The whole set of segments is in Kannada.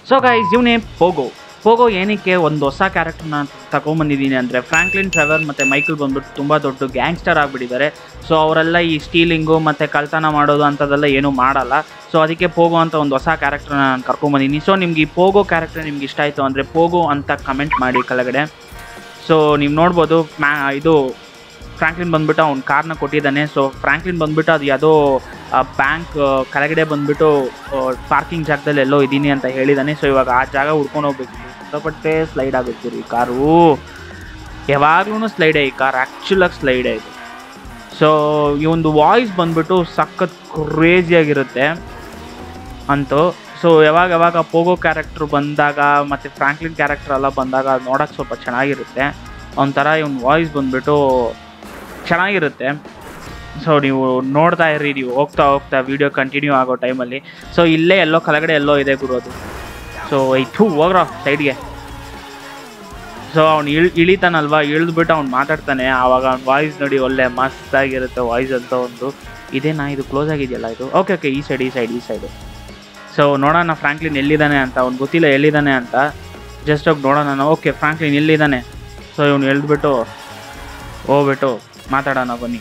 ಸೊ ಗೈಸ್ ಇವನೇ ಪೋಗೋ ಪೋಗೋ ಏನಕ್ಕೆ ಒಂದು ಹೊಸ ಕ್ಯಾರೆಕ್ಟರ್ನ ತಗೊಂಬಂದಿದ್ದೀನಿ ಅಂದರೆ ಫ್ರಾಂಕ್ಲಿನ್ ಟ್ರೆವರ್ ಮತ್ತು ಮೈಕಲ್ ಬಂದ್ಬಿಟ್ಟು ತುಂಬ ದೊಡ್ಡ ಗ್ಯಾಂಗ್ಸ್ಟರ್ ಆಗಿಬಿಟ್ಟಿದ್ದಾರೆ ಸೊ ಅವರೆಲ್ಲ ಈ ಸ್ಟೀಲಿಂಗು ಮತ್ತು ಕಳ್ತನ ಮಾಡೋದು ಅಂಥದ್ದೆಲ್ಲ ಏನೂ ಮಾಡಲ್ಲ ಸೊ ಅದಕ್ಕೆ ಪೋಗೋ ಅಂತ ಒಂದು ಹೊಸ ಕ್ಯಾರೆಕ್ಟರ್ನ ನಾನು ಕರ್ಕೊಂಬಂದಿನಿ ಸೊ ನಿಮ್ಗೆ ಈ ಪೋಗೋ ಕ್ಯಾರೆಕ್ಟರ್ ನಿಮ್ಗೆ ಇಷ್ಟ ಆಯಿತು ಅಂದರೆ ಪೋಗೋ ಅಂತ ಕಮೆಂಟ್ ಮಾಡಿ ಕೆಳಗಡೆ ಸೊ ನೀವು ನೋಡ್ಬೋದು ಮ್ಯಾ ಇದು ಫ್ರಾಂಕ್ಲಿನ್ ಬಂದ್ಬಿಟ್ಟು ಅವ್ನು ಕಾರ್ನ ಕೊಟ್ಟಿದ್ದಾನೆ ಸೊ ಫ್ರಾಂಕ್ಲಿನ್ ಬಂದ್ಬಿಟ್ಟು ಅದು ಯಾವುದೋ ಬ್ಯಾಂಕ್ ಕೆಳಗಡೆ ಬಂದ್ಬಿಟ್ಟು ಪಾರ್ಕಿಂಗ್ ಜಾಗದಲ್ಲಿ ಎಲ್ಲೋ ಇದ್ದೀನಿ ಅಂತ ಹೇಳಿದ್ದಾನೆ ಸೊ ಇವಾಗ ಆ ಜಾಗ ಹುಡ್ಕೊಂಡು ಹೋಗ್ಬೇಕು ಸಿಕ್ಕಾಪಟ್ಟೆ ಸ್ಲೈಡ್ ಆಗುತ್ತೆ ರೀ ಕಾರು ಯಾವಾಗ್ಲೂ ಸ್ಲೈಡೇ ಈ ಕಾರ್ ಆ್ಯಕ್ಚುಲಾಗಿ ಸ್ಲೈಡೇ ಇದು ಸೊ ಈ ಒಂದು ವಾಯ್ಸ್ ಬಂದ್ಬಿಟ್ಟು ಸಖತ್ ಕ್ರೇಜಿಯಾಗಿರುತ್ತೆ ಅಂತೂ ಸೊ ಯಾವಾಗ ಯಾವಾಗ ಪೋಗೋ ಕ್ಯಾರೆಕ್ಟ್ರ್ ಬಂದಾಗ ಮತ್ತು ಫ್ರಾಂಕ್ಲಿನ್ ಕ್ಯಾರೆಕ್ಟರ್ ಎಲ್ಲ ಬಂದಾಗ ಅದು ನೋಡೋಕೆ ಸ್ವಲ್ಪ ಚೆನ್ನಾಗಿರುತ್ತೆ ಒಂಥರ ಇವನ್ ವಾಯ್ಸ್ ಬಂದ್ಬಿಟ್ಟು ಚೆನ್ನಾಗಿರುತ್ತೆ ಸೊ ನೀವು ನೋಡ್ತಾ ಇರ್ರಿ ನೀವು ಹೋಗ್ತಾ ಹೋಗ್ತಾ ವಿಡಿಯೋ ಕಂಟಿನ್ಯೂ ಆಗೋ ಟೈಮಲ್ಲಿ ಸೊ ಇಲ್ಲೇ ಎಲ್ಲೋ ಕೆಳಗಡೆ ಎಲ್ಲೋ ಇದೆ ಗುರು ಅದು ಸೊ ಐಥು ಹೋಗ್ರ ಸೈಡ್ಗೆ ಸೊ ಅವ್ನು ಇಳ್ ಇಳಿತಾನಲ್ವಾ ಇಳಿದ್ಬಿಟ್ಟು ಅವ್ನು ಮಾತಾಡ್ತಾನೆ ಆವಾಗ ಅವ್ನ ವಾಯ್ಸ್ ನೋಡಿ ಒಳ್ಳೆ ಮಸ್ತಾಗಿರುತ್ತೆ ವಾಯ್ಸ್ ಅಂತ ಒಂದು ಇದೇನಾ ಇದು ಕ್ಲೋಸ್ ಆಗಿದೆಯಲ್ಲ ಇದು ಓಕೆ ಓಕೆ ಈ ಸೈಡ್ ಈ ಸೈಡ್ ಈ ಸೈಡು ಸೊ ನೋಡೋಣ ಫ್ರಾಂಕ್ಲಿನ್ ಎಲ್ಲಿದ್ದಾನೆ ಅಂತ ಅವ್ನು ಗೊತ್ತಿಲ್ಲ ಎಲ್ಲಿದ್ದಾನೆ ಅಂತ ಜಸ್ಟ್ ಹೋಗಿ ನೋಡೋಣ ನಾವು ಓಕೆ ಫ್ರಾಂಕ್ಲಿನ್ ಎಲ್ಲಿದ್ದಾನೆ ಸೊ ಇವನು ಎಳ್ದ್ಬಿಟ್ಟು ಹೋಗ್ಬಿಟ್ಟು ಮಾತಾಡೋಣ ಬನ್ನಿ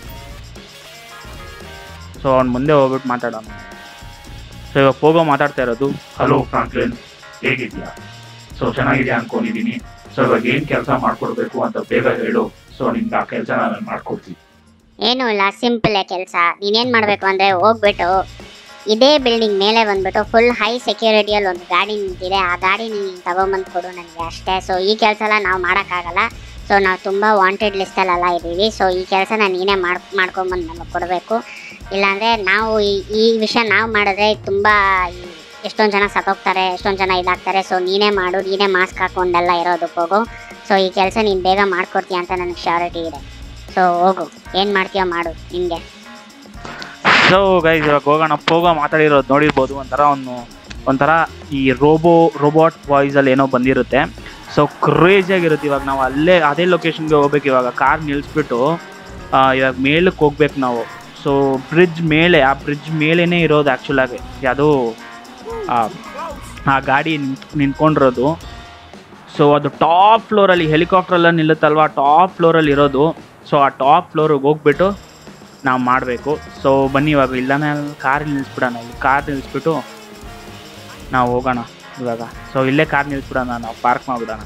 ಸೊ ಅವ್ನು ಮುಂದೆ ಹೋಗ್ಬಿಟ್ಟು ಮಾತಾಡೋಣ ಸೊ ಇವಾಗ ಹೋಗೋ ಮಾತಾಡ್ತಾ ಇರೋದು ಹಲೋ ಫ್ರಾಂಕ್ಲಿನ್ ಹೇಗಿದ್ಯಾ ಸೊ ಚೆನ್ನಾಗಿದ್ಯಾ ಅನ್ಕೊಂಡಿದೀನಿ ಸೊ ಇವಾಗ ಏನ್ ಕೆಲಸ ಮಾಡ್ಕೊಡ್ಬೇಕು ಅಂತ ಬೇಗ ಹೇಳು ಸೊ ನಿಮ್ಗೆ ಆ ಕೆಲಸ ನಾನು ಮಾಡ್ಕೊಡ್ತೀನಿ ಏನೂ ಇಲ್ಲ ಸಿಂಪಲ್ ಕೆಲಸ ನೀನೇನು ಮಾಡಬೇಕು ಅಂದರೆ ಹೋಗ್ಬಿಟ್ಟು ಇದೇ ಬಿಲ್ಡಿಂಗ್ ಮೇಲೆ ಬಂದ್ಬಿಟ್ಟು ಫುಲ್ ಹೈ ಸೆಕ್ಯೂರಿಟಿಯಲ್ಲಿ ಒಂದು ಗಾಡಿ ನಿಂತಿದೆ ಆ ಗಾಡಿ ನೀನು ತಗೊಂಬಂದು ಕೊಡು ನನಗೆ ಅಷ್ಟೇ ಸೊ ಈ ಕೆಲಸ ಎಲ್ಲ ನಾವು ಮಾಡೋಕ್ಕಾಗಲ್ಲ ಸೊ ನಾವು ತುಂಬ ವಾಂಟೆಡ್ ಲಿಸ್ಟಲ್ಲೆಲ್ಲ ಇದ್ದೀವಿ ಸೊ ಈ ಕೆಲಸನ ನೀನೇ ಮಾಡ್ ಮಾಡ್ಕೊಂಬಂದು ನಮಗೆ ಕೊಡಬೇಕು ಇಲ್ಲಾಂದರೆ ನಾವು ಈ ಈ ವಿಷಯ ನಾವು ಮಾಡಿದ್ರೆ ತುಂಬ ಎಷ್ಟೊಂದು ಜನ ಸತ್ತೋಗ್ತಾರೆ ಎಷ್ಟೊಂದು ಜನ ಇದಾಗ್ತಾರೆ ಸೊ ನೀನೇ ಮಾಡು ನೀನೇ ಮಾಸ್ಕ್ ಹಾಕ್ಕೊಂಡೆಲ್ಲ ಇರೋದಕ್ಕೆ ಹೋಗು ಸೊ ಈ ಕೆಲಸ ನೀನು ಬೇಗ ಮಾಡ್ಕೊಡ್ತೀಯ ಅಂತ ನನಗೆ ಶ್ಯೂರಿಟಿ ಇದೆ ಸೊ ಹೋಗು ಏನು ಮಾಡ್ತೀಯೋ ಮಾಡು ನಿಮಗೆ ಸೊ ಗೈಸ್ ಇವಾಗ ಹೋಗೋಣ ಹೋಗೋ ಮಾತಾಡಿರೋದು ನೋಡಿರ್ಬೋದು ಒಂಥರ ಅವನು ಒಂಥರ ಈ ರೋಬೋ ರೋಬೋಟ್ ವಾಯ್ಸಲ್ಲಿ ಏನೋ ಬಂದಿರುತ್ತೆ ಸೊ ಕ್ರೇಜಿಯಾಗಿರುತ್ತೆ ಇವಾಗ ನಾವು ಅಲ್ಲೇ ಅದೇ ಲೊಕೇಶನ್ಗೆ ಹೋಗ್ಬೇಕು ಇವಾಗ ಕಾರ್ ನಿಲ್ಲಿಸ್ಬಿಟ್ಟು ಆ, ಇವಾಗ ಮೇಲಕ್ಕೆ ಹೋಗ್ಬೇಕು ನಾವು ಸೊ ಬ್ರಿಡ್ಜ್ ಮೇಲೆ ಆ ಬ್ರಿಡ್ಜ್ ಮೇಲೇ ಇರೋದು ಆ್ಯಕ್ಚುಲಾಗಿ ಯಾವುದೋ ಆ ಗಾಡಿ ನಿಂತ್ ನಿಂತ್ಕೊಂಡಿರೋದು ಸೊ ಅದು ಟಾಪ್ ಫ್ಲೋರಲ್ಲಿ ಹೆಲಿಕಾಪ್ಟ್ರೆಲ್ಲ ನಿಲ್ಲುತ್ತಲ್ವ ಟಾಪ್ ಫ್ಲೋರಲ್ಲಿ ಇರೋದು ಸೊ ಆ ಟಾಪ್ ಫ್ಲೋರಿಗೆ ಹೋಗ್ಬಿಟ್ಟು ನಾವು ಮಾಡಬೇಕು ಸೊ ಬನ್ನಿ ಇವಾಗ ಇಲ್ಲಾನೆ ಕಾರ್ ನಿಲ್ಲಿಸ್ಬಿಡೋಣ ಇಲ್ಲಿ ಕಾರ್ ನಿಲ್ಲಿಸ್ಬಿಟ್ಟು ನಾವು ಹೋಗೋಣ ಇವಾಗ ಸೊ ಇಲ್ಲೇ ಕಾರ್ ನಿಲ್ಲಿಸ್ಬಿಡೋಣ ನಾವು ಪಾರ್ಕ್ ಮಾಡಿಬಿಡೋಣ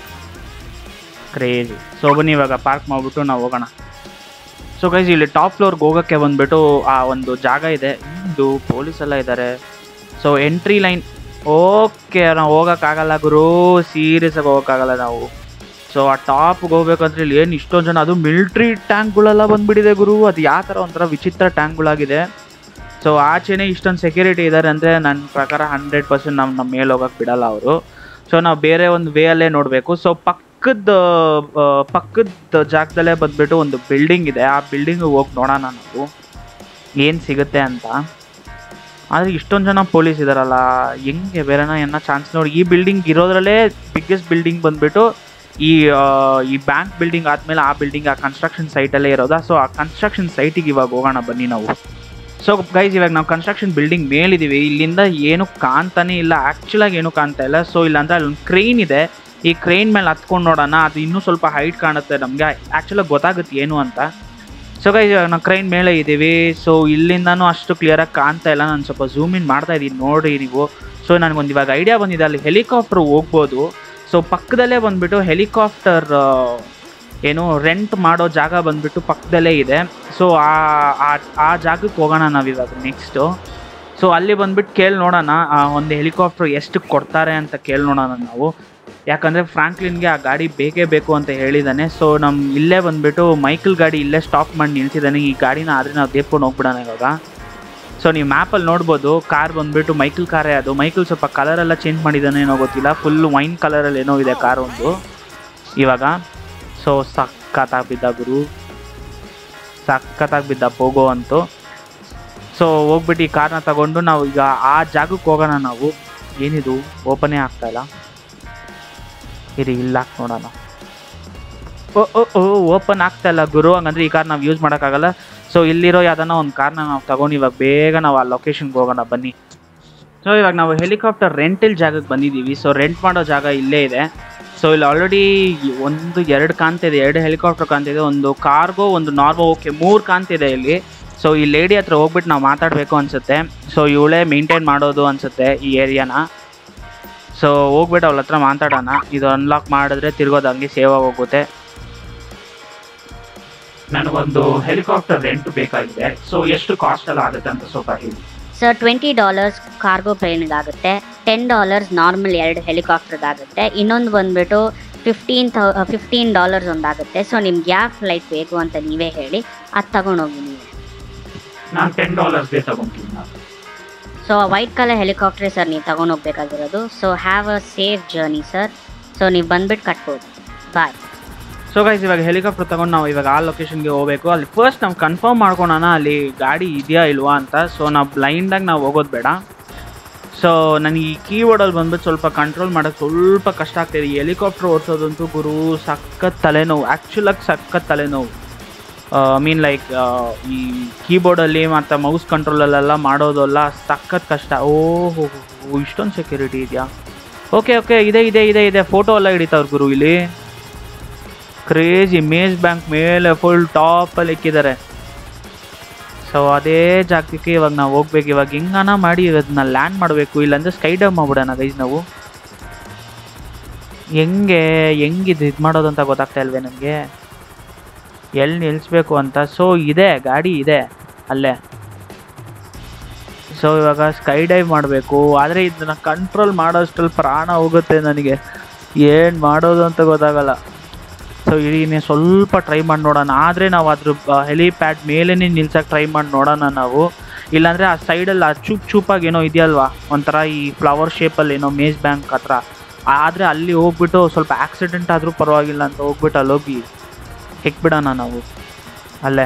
ಕ್ರೇಜಿ ಸೊ ಬನ್ನಿ ಇವಾಗ ಪಾರ್ಕ್ ಮಾಡಿಬಿಟ್ಟು ನಾವು ಹೋಗೋಣ ಸೊ ಗೈಸ್ ಇಲ್ಲಿ ಟಾಪ್ ಫ್ಲೋರ್ಗೆ ಹೋಗೋಕ್ಕೆ ಬಂದ್ಬಿಟ್ಟು ಆ ಒಂದು ಜಾಗ ಇದೆ ಇದು ಪೊಲೀಸ್ ಎಲ್ಲ ಇದ್ದಾರೆ ಸೊ ಎಂಟ್ರಿ ಲೈನ್ ಓಕೆ ನಾವು ಹೋಗೋಕ್ಕಾಗಲ್ಲ ಗುರು ಸೀರಿಯಸ್ ಆಗಿ ಹೋಗೋಕ್ಕಾಗಲ್ಲ ನಾವು ಸೊ ಆ ಟಾಪ್ಗೆ ಹೋಗ್ಬೇಕಂದ್ರೆ ಇಲ್ಲಿ ಏನು ಇಷ್ಟೊಂದು ಜನ ಅದು ಮಿಲ್ಟ್ರಿ ಟ್ಯಾಂಕ್ಗಳೆಲ್ಲ ಬಂದ್ಬಿಟ್ಟಿದೆ ಗುರು ಅದು ಯಾವ ಥರ ಒಂಥರ ವಿಚಿತ್ರ ಟ್ಯಾಂಕ್ಗಳಾಗಿದೆ ಸೊ ಆಚೆನೇ ಇಷ್ಟೊಂದು ಸೆಕ್ಯೂರಿಟಿ ಇದ್ದಾರೆ ಅಂದರೆ ನನ್ನ ಪ್ರಕಾರ ಹಂಡ್ರೆಡ್ ಪರ್ಸೆಂಟ್ ನಮ್ಮ ನಮ್ಮ ಮೇಲೆ ಹೋಗಕ್ಕೆ ಬಿಡಲ್ಲ ಅವರು ಸೊ ನಾವು ಬೇರೆ ಒಂದು ವೇ ಅಲ್ಲೇ ನೋಡಬೇಕು ಸೊ ಪಕ್ಕದ ಆ, ಪಕ್ಕದ ಜಾಗದಲ್ಲೇ ಬಂದ್ಬಿಟ್ಟು ಒಂದು ಬಿಲ್ಡಿಂಗ್ ಇದೆ ಆ ಬಿಲ್ಡಿಂಗಿಗೆ ಹೋಗಿ ನೋಡೋಣ ನಾವು ಏನು ಸಿಗುತ್ತೆ ಅಂತ ಆದರೆ ಇಷ್ಟೊಂದು ಜನ ಪೊಲೀಸ್ ಇದಾರಲ್ಲ ಹೆಂಗೆ ಬೇರೆನ ಏನೋ ಚಾನ್ಸ್ ನೋಡಿ ಈ ಬಿಲ್ಡಿಂಗ್ ಇರೋದ್ರಲ್ಲೇ ಬಿಗ್ಗೆಸ್ಟ್ ಬಿಲ್ಡಿಂಗ್ ಬಂದ್ಬಿಟ್ಟು ಈ ಆ, ಈ ಬ್ಯಾಂಕ್ ಬಿಲ್ಡಿಂಗ್ ಆದಮೇಲೆ ಆ ಬಿಲ್ಡಿಂಗ್ ಆ ಕನ್ಸ್ಟ್ರಕ್ಷನ್ ಸೈಟಲ್ಲೇ ಇರೋದಾ ಸೊ ಆ ಕನ್ಸ್ಟ್ರಕ್ಷನ್ ಸೈಟಿಗೆ ಇವಾಗ ಹೋಗೋಣ ಬನ್ನಿ ನಾವು ಸೊ ಗೈಸ್ ಇವಾಗ ನಾವು ಕನ್ಸ್ಟ್ರಕ್ಷನ್ ಬಿಲ್ಡಿಂಗ್ ಮೇಲಿದ್ದೀವಿ ಇಲ್ಲಿಂದ ಏನು ಕಾಣ್ತಾನೆ ಇಲ್ಲ ಆ್ಯಕ್ಚುಲಾಗಿ ಏನು ಕಾಣ್ತಾ ಇಲ್ಲ ಸೊ ಇಲ್ಲಾಂದ್ರೆ ಅಲ್ಲೊಂದು ಕ್ರೈನ್ ಇದೆ ಈ ಕ್ರೈನ್ ಮೇಲೆ ಹತ್ಕೊಂಡು ನೋಡೋಣ ಅದು ಇನ್ನೂ ಸ್ವಲ್ಪ ಹೈಟ್ ಕಾಣುತ್ತೆ ನಮಗೆ ಆ್ಯಕ್ಚುಲಾಗಿ ಗೊತ್ತಾಗುತ್ತೆ ಏನು ಅಂತ ಸೊ ಗೈಸ್ ಇವಾಗ ನಾವು ಕ್ರೈನ್ ಮೇಲೆ ಇದ್ದೀವಿ ಸೊ ಇಲ್ಲಿಂದನೂ ಅಷ್ಟು ಕ್ಲಿಯರಾಗಿ ಕಾಣ್ತಾ ಇಲ್ಲ ನಾನು ಸ್ವಲ್ಪ ಝೂಮ್ ಇನ್ ಮಾಡ್ತಾ ಇದ್ದೀನಿ ನೋಡಿರಿ ನೀವು ಸೊ ನನಗೊಂದು ಇವಾಗ ಐಡಿಯಾ ಬಂದಿದೆ ಅಲ್ಲಿ ಹೆಲಿಕಾಪ್ಟರ್ ಹೋಗ್ಬೋದು ಸೊ ಪಕ್ಕದಲ್ಲೇ ಬಂದ್ಬಿಟ್ಟು ಹೆಲಿಕಾಪ್ಟರ್ ಏನು ರೆಂಟ್ ಮಾಡೋ ಜಾಗ ಬಂದ್ಬಿಟ್ಟು ಪಕ್ಕದಲ್ಲೇ ಇದೆ ಸೊ ಆ ಆ- ಆ ಜಾಗಕ್ಕೆ ಹೋಗೋಣ ನಾವಿವಾಗ ನೆಕ್ಸ್ಟು ಸೊ ಅಲ್ಲಿ ಬಂದ್ಬಿಟ್ಟು ಕೇಳಿ ನೋಡೋಣ ಆ ಒಂದು ಹೆಲಿಕಾಪ್ಟರ್ ಎಷ್ಟು ಕೊಡ್ತಾರೆ ಅಂತ ಕೇಳಿ ನೋಡೋಣ ನಾವು ಯಾಕಂದರೆ ಫ್ರಾಂಕ್ಲಿನ್ಗೆ ಆ ಗಾಡಿ ಬೇಕೇ ಬೇಕು ಅಂತ ಹೇಳಿದ್ದಾನೆ ಸೊ ನಮ್ಮ ಇಲ್ಲೇ ಬಂದ್ಬಿಟ್ಟು ಮೈಕಲ್ ಗಾಡಿ ಇಲ್ಲೇ ಸ್ಟಾಪ್ ಮಾಡಿ ನಿಲ್ಸಿದ್ದಾನೆ ಈ ಗಾಡಿನ ಆದರೆ ನಾವು ದೇಪ್ಕೊಂಡು ಹೋಗ್ಬಿಡೋಣ ಇವಾಗ ಸೊ ನೀವು ಮ್ಯಾಪಲ್ಲಿ ನೋಡ್ಬೋದು ಕಾರ್ ಬಂದ್ಬಿಟ್ಟು ಮೈಕಲ್ ಕಾರೇ ಅದು ಮೈಕಲ್ ಸ್ವಲ್ಪ ಕಲರ್ ಎಲ್ಲ ಚೇಂಜ್ ಮಾಡಿದ್ದಾನೆ ಏನೋ ಗೊತ್ತಿಲ್ಲ ಫುಲ್ ವೈನ್ ಕಲರಲ್ಲಿ ಏನೋ ಇದೆ ಕಾರ್ ಒಂದು ಇವಾಗ ಸೊ ಸಖತ್ತಾಗಿ ಬಿದ್ದ ಗುರು ಸಖತ್ತಾಗಿ ಬಿದ್ದ ಪೋಗೋ ಅಂತೂ ಸೊ ಹೋಗ್ಬಿಟ್ಟು ಈ ಕಾರ್ನ ತಗೊಂಡು ನಾವು ಈಗ ಆ ಜಾಗಕ್ಕೆ ಹೋಗೋಣ ನಾವು ಏನಿದು ಓಪನೇ ಆಗ್ತಾ ಇಲ್ಲ ಇರಿ ಇಲ್ಲ ಹಾಕ್ ನೋಡೋಣ ಓ ಓ ಓ ಓಪನ್ ಆಗ್ತಾ ಇಲ್ಲ ಗುರು ಹಂಗಂದ್ರೆ ಈ ಕಾರ್ ನಾವು ಯೂಸ್ ಮಾಡೋಕ್ಕಾಗಲ್ಲ ಸೊ ಇಲ್ಲಿರೋ ಯಾವ್ದಾನ ಒಂದು ಕಾರ್ನ ನಾವು ತಗೊಂಡು ಇವಾಗ ಬೇಗ ನಾವು ಆ ಲೊಕೇಶನ್ಗೆ ಹೋಗೋಣ ಬನ್ನಿ ಸೊ ಇವಾಗ ನಾವು ಹೆಲಿಕಾಪ್ಟರ್ ರೆಂಟಲ್ ಜಾಗಕ್ಕೆ ಬಂದಿದ್ದೀವಿ ಸೊ ರೆಂಟ್ ಮಾಡೋ ಜಾಗ ಇಲ್ಲೇ ಇದೆ ಸೊ ಇಲ್ಲಿ ಆಲ್ರೆಡಿ ಒಂದು ಎರಡು ಕಾಣ್ತಿದೆ ಎರಡು ಹೆಲಿಕಾಪ್ಟರ್ ಕಾಣ್ತಿದೆ ಒಂದು ಕಾರ್ಗೋ ಒಂದು ನಾರ್ಮೋ ಓಕೆ ಮೂರು ಕಾಣ್ತಿದೆ ಇಲ್ಲಿ ಸೊ ಈ ಲೇಡಿ ಹತ್ರ ಹೋಗ್ಬಿಟ್ಟು ನಾವು ಮಾತಾಡಬೇಕು ಅನ್ಸುತ್ತೆ ಸೊ ಇವಳೇ ಮೇಂಟೈನ್ ಮಾಡೋದು ಅನ್ಸುತ್ತೆ ಈ ಏರಿಯಾನ ಸೊ ಹೋಗ್ಬಿಟ್ಟು ಅವಳ ಹತ್ರ ಮಾತಾಡೋಣ ಇದು ಅನ್ಲಾಕ್ ಮಾಡಿದ್ರೆ ತಿರ್ಗೋದು ಹಂಗೆ ಸೇವ್ ಹೋಗುತ್ತೆ ನನಗೊಂದು ಹೆಲಿಕಾಪ್ಟರ್ ರೆಂಟ್ ಬೇಕಾಗಿದೆ ಸೊ ಎಷ್ಟು ಕಾಸ್ಟ್ ಎಲ್ಲ ಆಗುತ್ತೆ ಅಂತ ಸ್ವಲ್ಪ ಹೇಳಿ ಸರ್ ಟ್ವೆಂಟಿ ಡಾಲರ್ಸ್ ಕಾರ್ಗೋ ಪ್ಲೇನ್ಗಾಗುತ್ತೆ ಟೆನ್ ಡಾಲರ್ಸ್ ನಾರ್ಮಲ್ ಎರಡು ಹೆಲಿಕಾಪ್ಟರ್ಗಾಗುತ್ತೆ ಇನ್ನೊಂದು ಬಂದ್ಬಿಟ್ಟು ಫಿಫ್ಟೀನ್ ಥೌ ಫಿಫ್ಟೀನ್ ಡಾಲರ್ಸ್ ಒಂದಾಗುತ್ತೆ ಸೊ ನಿಮ್ಗೆ ಯಾವ ಫ್ಲೈಟ್ ಬೇಕು ಅಂತ ನೀವೇ ಹೇಳಿ ಅದು ತಗೊಂಡೋಗಿ ನೀವು ನಾನು ಟೆನ್ ಡಾಲರ್ಸ್ಗೆ ತಗೊಂತೀನಿ ನಾನು ಸೊ ವೈಟ್ ಕಲರ್ ಹೆಲಿಕಾಪ್ಟ್ರೇ ಸರ್ ನೀವು ತಗೊಂಡೋಗ್ಬೇಕಾಗಿರೋದು so have a safe journey sir so ನೀವು ಬಂದ್ಬಿಟ್ಟು ಕಟ್ಬೋದು ಬಾಯ್ ಸೊ ಗೈಸ್ ಇವಾಗ ಹೆಲಿಕಾಪ್ಟರ್ ತಗೊಂಡು ನಾವು ಇವಾಗ ಆ ಲೊಕೇಶನ್ಗೆ ಹೋಗಬೇಕು ಅಲ್ಲಿ ಫಸ್ಟ್ ನಾವು ಕನ್ಫರ್ಮ್ ಮಾಡ್ಕೊಳೋಣ ಅಲ್ಲಿ ಗಾಡಿ ಇದೆಯಾ ಇಲ್ವಾ ಅಂತ ಸೊ ನಾವು ಬ್ಲೈಂಡಾಗಿ ನಾವು ಹೋಗೋದು ಬೇಡ ಸೊ ನನಗೆ ಈ ಕೀಬೋರ್ಡಲ್ಲಿ ಬಂದ್ಬಿಟ್ಟು ಸ್ವಲ್ಪ ಕಂಟ್ರೋಲ್ ಮಾಡೋಕ್ಕೆ ಸ್ವಲ್ಪ ಕಷ್ಟ ಆಗ್ತಿದೆ ಈ ಹೆಲಿಕಾಪ್ಟರ್ ಓಡಿಸೋದಂತೂ ಗುರು ಸಖತ್ ತಲೆನೋವು ಆ್ಯಕ್ಚುಲಾಗಿ ಸಖತ್ ತಲೆನೋವು ಮೀನ್ ಲೈಕ್ ಈ ಕೀಬೋರ್ಡಲ್ಲಿ ಮತ್ತು ಮೌಸ್ ಕಂಟ್ರೋಲಲ್ಲೆಲ್ಲ ಮಾಡೋದೆಲ್ಲ ಸಖತ್ ಕಷ್ಟ ಓಹೋ ಇಷ್ಟೊಂದು ಸೆಕ್ಯೂರಿಟಿ ಇದೆಯಾ ಓಕೆ ಓಕೆ ಇದೆ ಇದೆ ಇದೆ ಇದೆ ಫೋಟೋ ಎಲ್ಲ ಹಿಡಿತಾವ್ರು ಗುರು ಇಲ್ಲಿ ಕ್ರೇಜಿ ಮೇಜ್ ಬ್ಯಾಂಕ್ ಮೇಲೆ ಫುಲ್ ಟಾಪಲ್ಲಿ ಇಕ್ಕಿದ್ದಾರೆ ಸೊ ಅದೇ ಜಾಗಕ್ಕೆ ಇವಾಗ ನಾವು ಹೋಗ್ಬೇಕು ಇವಾಗ ಹೆಂಗನ ಮಾಡಿ ಅದನ್ನ ಲ್ಯಾಂಡ್ ಮಾಡಬೇಕು ಇಲ್ಲಾಂದ್ರೆ ಸ್ಕೈ ಡವ್ ಮಾಡ್ಬಿಡೋಣ ಗೈಸ್ ನಾವು ಹೆಂಗೆ ಹೆಂಗಿದು ಇದು ಮಾಡೋದು ಅಂತ ಗೊತ್ತಾಗ್ತಾ ಇಲ್ವೇ ನನಗೆ ಎಲ್ಲಿ ನಿಲ್ಲಿಸ್ಬೇಕು ಅಂತ ಸೊ ಇದೆ ಗಾಡಿ ಇದೆ ಅಲ್ಲೇ ಸೊ ಇವಾಗ ಸ್ಕೈ ಡೈವ್ ಮಾಡಬೇಕು ಆದರೆ ಇದನ್ನ ಕಂಟ್ರೋಲ್ ಮಾಡೋಷ್ಟರಲ್ಲಿ ಪ್ರಾಣ ಹೋಗುತ್ತೆ ನನಗೆ ಏನು ಮಾಡೋದು ಅಂತ ಗೊತ್ತಾಗಲ್ಲ ಸೊ ಇದೀನಿ ಸ್ವಲ್ಪ ಟ್ರೈ ಮಾಡಿ ನೋಡೋಣ ಆದರೆ ನಾವು ಅದ್ರ ಹೆಲಿಪ್ಯಾಡ್ ಮೇಲೇ ನಿಲ್ಸಕ್ಕೆ ಟ್ರೈ ಮಾಡಿ ನೋಡೋಣ ನಾವು ಇಲ್ಲಾಂದರೆ ಆ ಸೈಡಲ್ಲಿ ಆ ಚೂಪ್ ಚೂಪಾಗಿ ಏನೋ ಇದೆಯಲ್ವಾ ಒಂಥರ ಈ ಫ್ಲವರ್ ಶೇಪಲ್ಲಿ ಏನೋ ಮೇಜ್ ಬ್ಯಾಂಕ್ ಹತ್ರ ಆದರೆ ಅಲ್ಲಿ ಹೋಗ್ಬಿಟ್ಟು ಸ್ವಲ್ಪ ಆಕ್ಸಿಡೆಂಟ್ ಆದರೂ ಪರವಾಗಿಲ್ಲ ಅಂತ ಹೋಗ್ಬಿಟ್ಟು ಅಲ್ಲಿ ಹೋಗಿ ಹೆಕ್ಬಿಡೋಣ ನಾವು ಅಲ್ಲೇ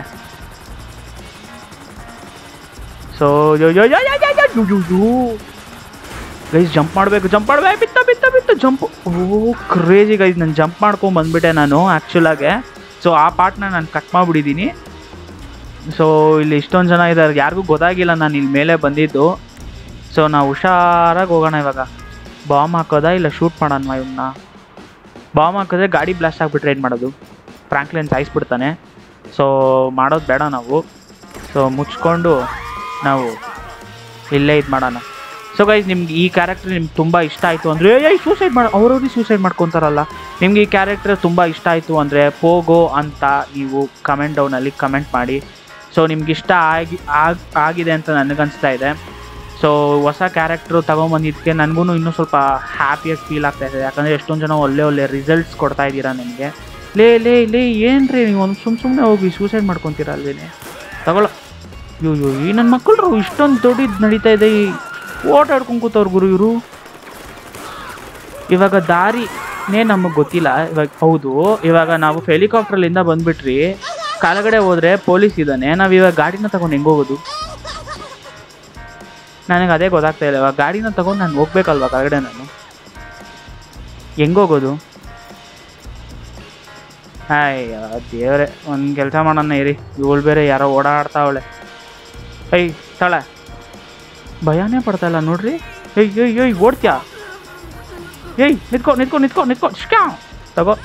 so yo yo yo yo yo yo yo yo yo guys jump ಮಾಡಬೇಕು ಜಂಪ್ ಮಾಡಬೇಕು ಬಿತ್ತ ಬಿತ್ತ ಬಿತ್ತ ಜಂಪ್ ಓ ಕ್ರೇಜಿ ಗೈಸ್ ನಾನು ಜಂಪ್ ಮಾಡ್ಕೊಂಡು ಬಂದ್ಬಿಟ್ಟೆ ನಾನು ಆ್ಯಕ್ಚುಲಾಗೆ ಸೊ ಆ ಪಾರ್ಟ್ನ ನಾನು ಕಟ್ ಮಾಡಿಬಿಟ್ಟಿದ್ದೀನಿ ಸೊ ಇಲ್ಲಿ ಇಷ್ಟೊಂದು ಜನ ಇದ್ದಾರೆ ಯಾರಿಗೂ ಗೊತ್ತಾಗಿಲ್ಲ ನಾನು ಇಲ್ಲಿ ಮೇಲೆ ಬಂದಿದ್ದು ಸೊ ನಾವು ಹುಷಾರಾಗಿ ಹೋಗೋಣ ಇವಾಗ ಬಾಂಬ್ ಹಾಕೋದಾ ಇಲ್ಲ ಶೂಟ್ ಮಾಡೋಣ ಇವನ್ನ ಬಾಂಬ್ ಹಾಕಿದ್ರೆ ಗಾಡಿ ಬ್ಲಾಸ್ಟ್ ಆಗಿಬಿಟ್ರೆ ಏನು ಮಾಡೋದು ಫ್ರಾಂಕ್ಲಿನ್ ಸಾಯಿಸ್ಬಿಡ್ತಾನೆ ಸೊ ಮಾಡೋದು ಬೇಡ ನಾವು ಸೊ ಮುಚ್ಕೊಂಡು ನಾವು ಇಲ್ಲೇ ಇದು ಮಾಡೋಣ ಸೊ ಗೈಸ್ ನಿಮ್ಗೆ ಈ ಕ್ಯಾರೆಕ್ಟರ್ ನಿಮ್ಗೆ ತುಂಬ ಇಷ್ಟ ಆಯಿತು ಅಂದರೆ ಏಯ್ ಸೂಸೈಡ್ ಮಾಡಿ ಅವ್ರವ್ರಿಗೆ ಸೂಸೈಡ್ ಮಾಡ್ಕೊತಾರಲ್ಲ ನಿಮ್ಗೆ ಈ ಕ್ಯಾರೆಕ್ಟರ್ ತುಂಬ ಇಷ್ಟ ಆಯಿತು ಅಂದರೆ ಪೋಗೋ ಅಂತ ನೀವು ಕಮೆಂಟ್ ಡೌನಲ್ಲಿ ಕಮೆಂಟ್ ಮಾಡಿ ಸೊ ನಿಮ್ಗೆ ಇಷ್ಟ ಆಗಿ ಆಗ್- ಆಗಿದೆ ಅಂತ ನನಗನ್ನಿಸ್ತಾ ಇದೆ ಸೊ ಹೊಸ ಕ್ಯಾರೆಕ್ಟ್ರು ತೊಗೊಂಬಂದಿದ್ದಕ್ಕೆ ನನಗೂ ಇನ್ನೂ ಸ್ವಲ್ಪ ಹ್ಯಾಪಿಯಾಗಿ ಫೀಲ್ ಆಗ್ತಾ ಇದೆ ಯಾಕಂದರೆ ಎಷ್ಟೊಂದು ಜನ ಒಳ್ಳೆ ಒಳ್ಳೆ ರಿಸಲ್ಟ್ಸ್ ಕೊಡ್ತಾ ಇದ್ದೀರಾ ನನಗೆ ಲೇ ಲೇ ಲೇ ಏನು ರೀ ನೀವು ಒಂದು ಸುಮ್ಮ ಸುಮ್ಮನೆ ಹೋಗಿ ಸೂಸೈಡ್ ಮಾಡ್ಕೊತೀರ ಅಲ್ವೇನೆ ತಗೊಳ್ಳೋ ಅಯ್ಯೋ ಅಯ್ಯೋ ಈ ನನ್ನ ಮಕ್ಕಳು ಇಷ್ಟೊಂದು ದೊಡ್ಡದು ನಡೀತಾ ಇದೆ ಈ ಓಟ್ ಆಡ್ಕೊಂಡು ಕೂತವ್ರು ಗುರು ಇವರು ಇವಾಗ ದಾರಿನೇ ನಮಗೆ ಗೊತ್ತಿಲ್ಲ ಇವಾಗ ಹೌದು ಇವಾಗ ನಾವು ಹೆಲಿಕಾಪ್ಟ್ರಲ್ಲಿಂದ ಬಂದ್ಬಿಟ್ರಿ ಕೆಳಗಡೆ ಹೋದ್ರೆ ಪೊಲೀಸ್ ಇದ್ದಾನೆ ನಾವು ಇವಾಗ ಗಾಡಿನ ತಗೊಂಡು ಹೆಂಗೆ ಹೋಗೋದು ನನಗೆ ಅದೇ ಗೊತ್ತಾಗ್ತಾ ಇಲ್ಲ ಇವಾಗ ಗಾಡಿನ ತಗೊಂಡು ನಾನು ಹೋಗ್ಬೇಕಲ್ವಾ ಕೆಳಗಡೆ ನಾನು ಹೆಂಗೆ ಹೋಗೋದು ಅಯ್ಯೋ ದೇವ್ರೆ ಒಂದು ಕೆಲಸ ಮಾಡೋಣ ಇರಿ ಇವಳು ಬೇರೆ ಯಾರೋ ಓಡಾಡ್ತಾವಳೆ ಏಯ್ ತಳ ಭಯನೇ ಪಡ್ತಾ ಇಲ್ಲ ನೋಡ್ರಿ ಏಯ್ ಏಯ್ ಏಯ್ ಓಡ್ತ್ಯಾ ಏಯ್ ನಿತ್ಕೊ ನಿತ್ಕೊ ನಿತ್ಕೊ ನಿತ್ಕೊ ಶಿಕಾ ತಗೋ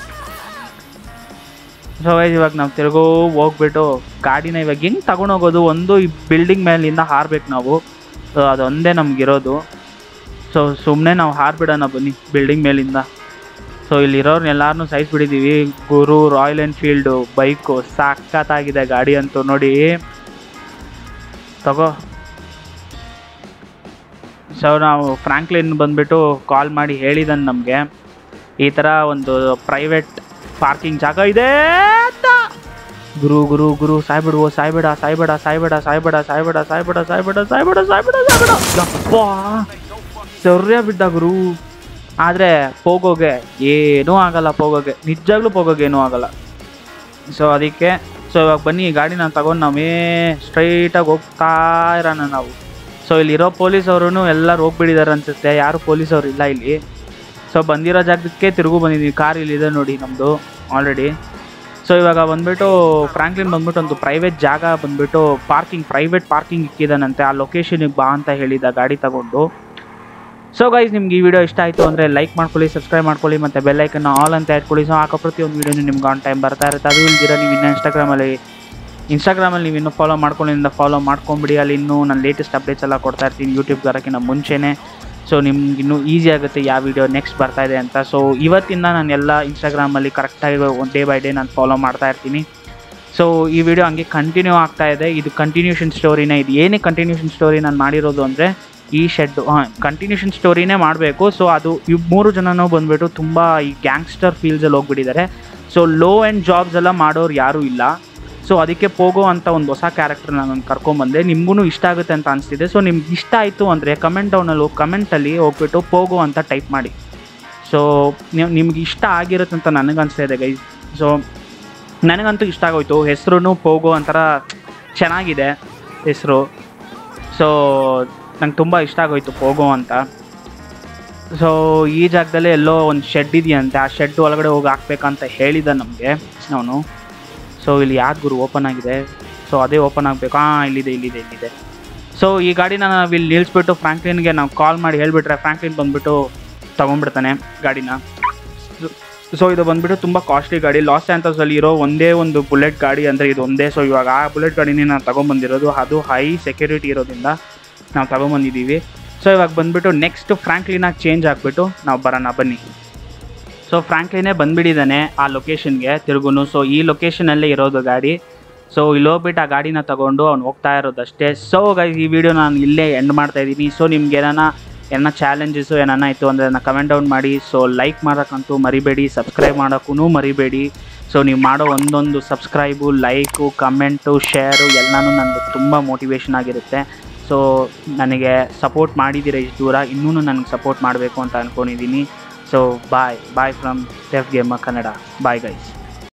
ಸೊ ಇವಾಗ ನಾವು ತಿರುಗೋ ಹೋಗ್ಬಿಟ್ಟು ಗಾಡಿನ ಇವಾಗ ಹೆಂಗೆ ತಗೊಂಡೋಗೋದು ಒಂದು ಈ ಬಿಲ್ಡಿಂಗ್ ಮೇಲಿಂದ ಹಾರ್ಬೇಕು ನಾವು ಸೊ ಅದೊಂದೇ ನಮಗಿರೋದು ಸೊ ಸುಮ್ಮನೆ ನಾವು ಹಾರ್ಬಿಡೋಣ ಬನ್ನಿ ಬಿಲ್ಡಿಂಗ್ ಮೇಲಿಂದ ಸೊ ಇಲ್ಲಿರೋರ್ನ ಎಲ್ಲಾರನ್ನೂ ಸಾಯಿಸ್ಬಿಟ್ಟಿದ್ದೀವಿ ಗುರು ರಾಯಲ್ ಎನ್ಫೀಲ್ಡು ಬೈಕು ಸಾಕತ್ತಾಗಿದೆ ಗಾಡಿ ಅಂತೂ ನೋಡಿ ತಗೋ ಸೊ ನಾವು ಫ್ರಾಂಕ್ಲಿನ್ ಬಂದ್ಬಿಟ್ಟು ಕಾಲ್ ಮಾಡಿ ಹೇಳಿದನು ನಮಗೆ ಈ ಥರ ಒಂದು ಪ್ರೈವೇಟ್ ಪಾರ್ಕಿಂಗ್ ಜಾಗ ಇದೆ ಅಂತ ಗುರು ಗುರು ಗುರು ಸಾಯ್ಬಿಡು ಸಾಯ್ಬೇಡ ಸಾಯ್ಬೇಡ ಸಾಯ್ಬೇಡ ಸಾಯ್ಬೇಡ ಸಾಯ್ಬೇಡ ಸಾಯ್ಬೇಡ ಸಾಯ್ಬೇಡ ಸಾಯ್ಬೇಡ ಸಾಯ್ಬೇಡ ಸಾಯ್ಬೇಡ ಯಪ್ಪ ಸೌರ್ಯ ಬಿದ್ದ ಗುರು ಆದರೆ ಪೋಗೋಗೆ ಏನೂ ಆಗಲ್ಲ ಪೋಗೋಗೆ ನಿಜಾಗ್ಲೂ ಪೋಗೋಗೆ ಏನೂ ಆಗಲ್ಲ ಸೊ ಅದಕ್ಕೆ ಸೊ ಇವಾಗ ಬನ್ನಿ ಈ ಗಾಡಿನ ತಗೊಂಡು ನಾವೇ ಸ್ಟ್ರೈಟಾಗಿ ಹೋಗ್ತಾ ಇರೋಣ ನಾವು ಸೊ ಇಲ್ಲಿರೋ ಪೊಲೀಸ್ ಅವರು ಎಲ್ಲರೂ ಹೋಗ್ಬಿಟ್ಟಿದ್ದಾರೆ ಅನ್ಸುತ್ತೆ ಯಾರು ಪೊಲೀಸ್ ಅವ್ರು ಇಲ್ಲ ಇಲ್ಲಿ ಸೊ ಬಂದಿರೋ ಜಾಗಕ್ಕೆ ತಿರುಗು ಬಂದಿದ್ದೀವಿ ಕಾರ್ ಇಲ್ಲಿದೆ ನೋಡಿ ನಮ್ಮದು ಆಲ್ರೆಡಿ ಸೊ ಇವಾಗ ಬಂದ್ಬಿಟ್ಟು ಫ್ರಾಂಕ್ಲಿನ್ ಬಂದ್ಬಿಟ್ಟು ಒಂದು ಪ್ರೈವೇಟ್ ಜಾಗ ಬಂದ್ಬಿಟ್ಟು ಪಾರ್ಕಿಂಗ್ ಪ್ರೈವೇಟ್ ಪಾರ್ಕಿಂಗ್ ಇಕ್ಕಿದಾನಂತೆ ಆ ಲೊಕೇಶನಿಗೆ ಬಾ ಅಂತ ಹೇಳಿದ ಗಾಡಿ ತಗೊಂಡು ಸೊ ಗೈಸ್ ನಿಮ್ಗೆ ಈ ವಿಡಿಯೋ ಇಷ್ಟ ಆಯಿತು ಅಂದರೆ ಲೈಕ್ ಮಾಡ್ಕೊಳ್ಳಿ ಸಬ್ಸ್ಕ್ರೈಬ್ ಮಾಡ್ಕೊಳ್ಳಿ ಮತ್ತು ಬೆಲ್ಲೈಕನ್ನ ಆಲ್ ಅಂತ ಇಟ್ಕೊಳ್ಳಿ ಸೊ ಹಾಕೋ ಪ್ರತಿಯೊಂದು ವೀಡಿಯೋನು ನಿಮ್ಗೆ ಆನ್ ಟೈಮ್ ಬರ್ತಾ ಇರುತ್ತೆ ಅದು ಇಲ್ದಿರ ನೀವು ಇನ್ನೂ ಇನ್ಸ್ಟಾಗ್ರಾಮಲ್ಲಿ ಇನ್ಸ್ಟಾಗ್ರಾಮಲ್ಲಿ ನೀವು ಇನ್ನೂ ಫಾಲೋ ಮಾಡ್ಕೊಳ್ಳಿಂದ ಫಾಲೋ ಮಾಡ್ಕೊಂಬಿಡಿ ಅಲ್ಲಿ ಇನ್ನೂ ನಾನು ಲೇಟೆಸ್ಟ್ ಅಪ್ಡೇಟ್ಸ್ ಎಲ್ಲ ಕೊಡ್ತಾ ಇರ್ತೀನಿ ಯೂಟ್ಯೂಬ್ ಬರೋಕ್ಕಿಂತ ಮುಂಚೆನೇ ಸೊ ನಿಮ್ಗೆ ಇನ್ನೂ ಈಸಿ ಆಗುತ್ತೆ ಯಾವ ವಿಡಿಯೋ ನೆಕ್ಸ್ಟ್ ಬರ್ತಾ ಇದೆ ಅಂತ ಸೊ ಇವತ್ತಿಂದ ನಾನು ಎಲ್ಲ ಇನ್ಸ್ಟಾಗ್ರಾಮಲ್ಲಿ ಕರೆಕ್ಟಾಗಿ ಡೇ ಬೈ ಡೇ ನಾನು ಫಾಲೋ ಮಾಡ್ತಾ ಇರ್ತೀನಿ ಸೊ ಈ ವಿಡಿಯೋ ಹಂಗೆ ಕಂಟಿನ್ಯೂ ಆಗ್ತಾ ಇದೆ ಇದು ಕಂಟಿನ್ಯೂಷನ್ ಸ್ಟೋರಿನೇ ಇದು ಏನೇ ಕಂಟಿನ್ಯೂಷನ್ ಸ್ಟೋರಿ ನಾನು ಮಾಡಿರೋದು ಅಂದರೆ ಈ ಶೆಡ್ಡು ಹಾಂ ಕಂಟಿನ್ಯೂಷನ್ ಸ್ಟೋರಿನೇ ಮಾಡಬೇಕು ಸೊ ಅದು ಇವ್ ಮೂರು ಜನನೂ ಬಂದುಬಿಟ್ಟು ತುಂಬ ಈ ಗ್ಯಾಂಗ್ಸ್ಟರ್ ಫೀಲ್ಸಲ್ಲಿ ಹೋಗ್ಬಿಟ್ಟಿದ್ದಾರೆ ಸೊ ಲೋ ಆ್ಯಂಡ್ ಜಾಬ್ಸ್ ಎಲ್ಲ ಮಾಡೋರು ಯಾರೂ ಇಲ್ಲ ಸೊ ಅದಕ್ಕೆ ಪೋಗೋ ಅಂತ ಒಂದು ಹೊಸ ಕ್ಯಾರೆಕ್ಟರ್ನ ನಾನು ಕರ್ಕೊಂಬಂದೆ ನಿಮಗೂ ಇಷ್ಟ ಆಗುತ್ತೆ ಅಂತ ಅನಿಸ್ತಿದೆ ಸೊ ನಿಮ್ಗೆ ಇಷ್ಟ ಆಯಿತು ಅಂದರೆ ಕಮೆಂಟ್ ಡೌನಲ್ಲಿ ಹೋಗಿ ಕಮೆಂಟಲ್ಲಿ ಹೋಗ್ಬಿಟ್ಟು ಪೋಗೋ ಅಂತ ಟೈಪ್ ಮಾಡಿ ಸೊ ನೀವು ನಿಮ್ಗೆ ಇಷ್ಟ ಆಗಿರುತ್ತೆ ಅಂತ ನನಗೆ ಅನಿಸ್ತಾ ಇದೆ ಗೈಸ್ ಸೊ ನನಗಂತೂ ಇಷ್ಟ ಆಗೋಯ್ತು ಹೆಸರು ಪೋಗೋ ಒಂಥರ ಚೆನ್ನಾಗಿದೆ ಹೆಸರು ಸೊ ನಂಗೆ ತುಂಬ ಇಷ್ಟ ಆಗೋಯ್ತು ಪೋಗೋ ಅಂತ ಸೊ ಈ ಜಾಗದಲ್ಲೇ ಎಲ್ಲೋ ಒಂದು ಶೆಡ್ ಇದೆಯಂತೆ ಆ ಶೆಡ್ ಒಳಗಡೆ ಹೋಗಿ ಹಾಕ್ಬೇಕಂತ ಹೇಳಿದ ನಮಗೆ ಅವನು ಸೊ ಇಲ್ಲಿ ಯಾವ್ದು ಗುರು ಓಪನ್ ಆಗಿದೆ ಸೊ ಅದೇ ಓಪನ್ ಆಗಬೇಕು ಹಾಂ ಇಲ್ಲಿದೆ ಇಲ್ಲಿದೆ ಇಲ್ಲಿದೆ ಸೊ ಈ ಗಾಡಿನ ನಾವು ಇಲ್ಲಿ ನಿಲ್ಲಿಸ್ಬಿಟ್ಟು ಫ್ರಾಂಕ್ಲಿನ್ಗೆ ನಾವು ಕಾಲ್ ಮಾಡಿ ಹೇಳಿಬಿಟ್ರೆ ಫ್ರಾಂಕ್ಲಿನ್ ಬಂದುಬಿಟ್ಟು ತೊಗೊಂಡ್ಬಿಡ್ತಾನೆ ಗಾಡಿನ ಸೊ ಇದು ಬಂದ್ಬಿಟ್ಟು ತುಂಬ ಕಾಸ್ಟ್ಲಿ ಗಾಡಿ ಲಾಸ್ ಸ್ಯಾಂಟೋಸಲ್ಲಿ ಇರೋ ಒಂದೇ ಒಂದು ಬುಲೆಟ್ ಗಾಡಿ ಅಂದರೆ ಇದು ಒಂದೇ ಸೊ ಇವಾಗ ಆ ಬುಲೆಟ್ ಗಾಡಿನೇ ನಾವು ತೊಗೊಂಬಂದಿರೋದು ಅದು ಹೈ ಸೆಕ್ಯೂರಿಟಿ ಇರೋದ್ರಿಂದ ನಾವು ತೊಗೊಂಬಂದಿದ್ದೀವಿ ಸೊ ಇವಾಗ ಬಂದ್ಬಿಟ್ಟು ನೆಕ್ಸ್ಟ್ ಫ್ರಾಂಕ್ಲಿನಾಗಿ ಚೇಂಜ್ ಆಗಿಬಿಟ್ಟು ನಾವು ಬರೋಣ ಬನ್ನಿ ಸೊ ಫ್ರಾಂಕ್ಲಿನೇ ಬಂದ್ಬಿಟ್ಟಿದ್ದಾನೆ ಆ ಲೊಕೇಶನ್ಗೆ ತಿರುಗುನು ಸೊ ಈ ಲೊಕೇಶನಲ್ಲೇ ಇರೋದು ಗಾಡಿ ಸೊ ಇಲ್ಲಿ ಹೋಗ್ಬಿಟ್ಟು ಆ ಗಾಡಿನ ತಗೊಂಡು ಅವ್ನು ಹೋಗ್ತಾ ಇರೋದಷ್ಟೇ ಸೊ ಗೈಸ್ ಈ ವಿಡಿಯೋ ನಾನು ಇಲ್ಲೇ ಎಂಡ್ ಮಾಡ್ತಾ ಇದ್ದೀನಿ ಸೊ ನಿಮ್ಗೆ ಏನಾನ ಏನೋ ಚಾಲೆಂಜಸ್ಸು ಏನಾನ ಇತ್ತು ಅಂದರೆ ಅದನ್ನ ಕಮೆಂಟ್ ಡೌನ್ ಮಾಡಿ ಸೊ ಲೈಕ್ ಮಾಡೋಕ್ಕಂತೂ ಮರಿಬೇಡಿ ಸಬ್ಸ್ಕ್ರೈಬ್ ಮಾಡೋಕ್ಕೂ ಮರಿಬೇಡಿ ಸೊ ನೀವು ಮಾಡೋ ಒಂದೊಂದು ಸಬ್ಸ್ಕ್ರೈಬು ಲೈಕು ಕಮೆಂಟು ಶೇರು ಎಲ್ಲನೂ ನನಗೆ ತುಂಬ ಮೋಟಿವೇಶನ್ ಆಗಿರುತ್ತೆ ಸೊ ನನಗೆ ಸಪೋರ್ಟ್ ಮಾಡಿದ್ದೀರ ಇಷ್ಟು ದೂರ ಇನ್ನೂ ನನಗೆ ಸಪೋರ್ಟ್ ಮಾಡಬೇಕು ಅಂತ ಅಂದ್ಕೊಂಡಿದ್ದೀನಿ ಸೊ ಬಾಯ್ ಬಾಯ್ ಫ್ರಮ್ ಟೆಫ್ ಗೇಮ ಕನ್ನಡ ಬಾಯ್ ಗೈಸ್